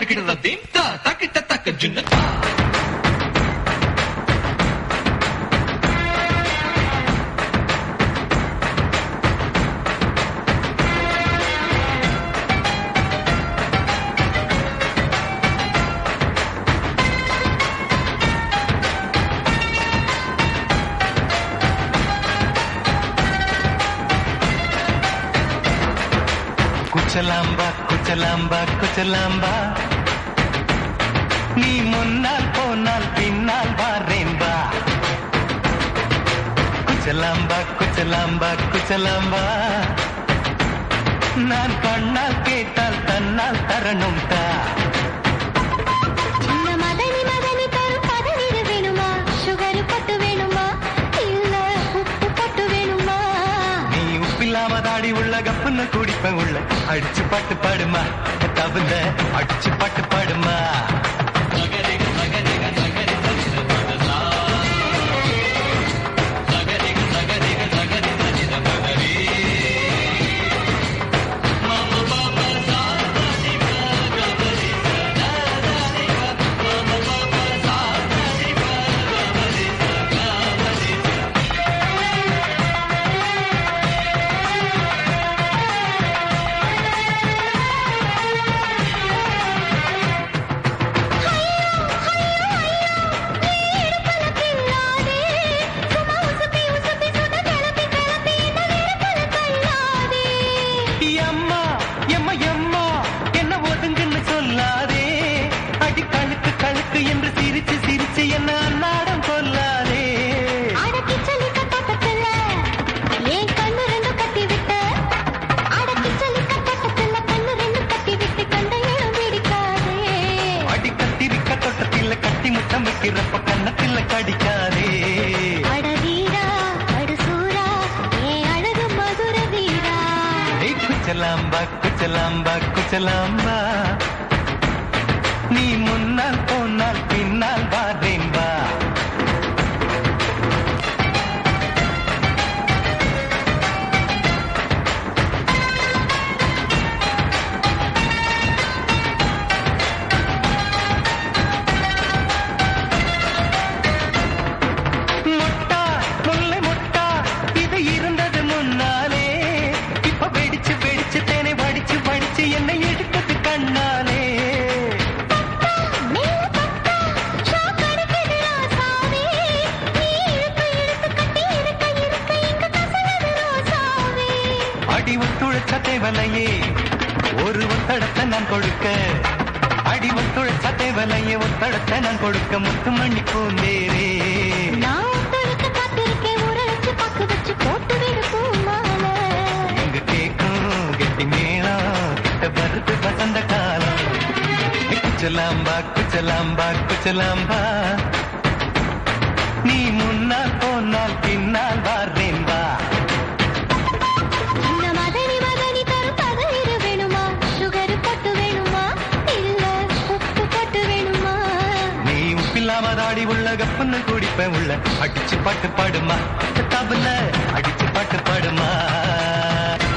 தக்கிட்ட தீம் தா தக்கிட்ட தக்க ஜுன்னு குச்சலாம்பா குச்சலாம்பா குச்சலாம்பா நீ முன்னால் போனால் பின்னால் வாரேன்பா குச்சலாம்பா குச்சலாம்பா குச்சலாம்பா நான் கண்ணால் கேட்டால் தன்னால் தரணும் தா சின்ன மதனி மதனி தரும் பதநீர் வேணுமா சுகர் பொட்டு வேணுமா இல்ல உப்பு பொட்டு வேணுமா நீ உப்பில்லாம தாடி உள்ள கப்புன்னு குடிப்பேன் உள்ள அடிச்சு பாட்டு பாடுமா தகுந்த அடிச்சு பாட்டு பாடுமா கில்லாதே சும்மா உசுப்பி உசுப்பி சுட கிளப்பி கிளப்பி இந்த நெருப்புல தள்ளாதே எம்மா எம்மா எம்மா என்ன ஒதுங்குன்னு சொல்லாதே அடி கழுக்கு கழுக்கு என்று சிரிச்சு சிரிச்சு என்ன அன்னாடம் கொல்லாதே அடக்கி சொல்லி கட்டத்துல ஏன் கண்ணு ரெண்டு கட்டி விட்ட அடக்கி சொல்லி கட்டத்துல கண்ணு ரெண்டு கட்டி விட்டு கண்ட இடம் பிடிக்காதே அடி கத்திரிக்க தொட்டத்தில கட்டி முத்தம் வைக்கிறப்ப கண்ணத்தில கடிக்காதே அட வீரா அடு சூரா ஏன் அழகு மதுர வீரா ஏய் குச்சலாம்பா குச்சலாம்பா குச்சலாம்பா நீ முன்னால் போனால் பின்னால் வாரேன்பா முட்டா முல்லை முட்டா இது இருந்தது முன்னாலே இப்ப வெடிச்சு வெடிச்சு தேனை வடிச்சு வடிச்சு என்னை எடுத்தது கண்ணாலே மேல பட்டா ஷாக் அடிக்குது ராசாவே நீ இழுத்து இழுத்து கட்டி இருக்க இருக்க இங்க கசலது ரோசாவே அடி ஒத்துழைச்ச தேவலையே ஒரு ஒத்தடத்தை நான் கொடுக்க அடி ஒத்துழைச்ச தேவலையே ஒத்தடத்தை நான் கொடுக்க முத்துமணி பூந்தேரே நான் ஒத்துழைக்க காத்திருக்கேன் உரச்சு பக்கு வச்சு போட்டு விடு பூமாலை எங்க கேக்கும் கெட்டி மேளம் கிட்ட வருது வசந்த காலம் குச்சலாம்பா குச்சலாம்பா குச்சலாம்பா நீ முன்னால் போனால் பின்னால் வாரேன்பா இந்த மதனி மதனி தரும் பதநீர் வேணுமா சுகர் பொட்டு வேணுமா இல்ல உப்பு பொட்டு வேணுமா நீ உப்பில்லாம தாடி உள்ள கப்புன்னு குடிப்பேன் உள்ள அடிச்சு பாட்டு பாடுமா தபல அடிச்சு பாட்டு பாடுமா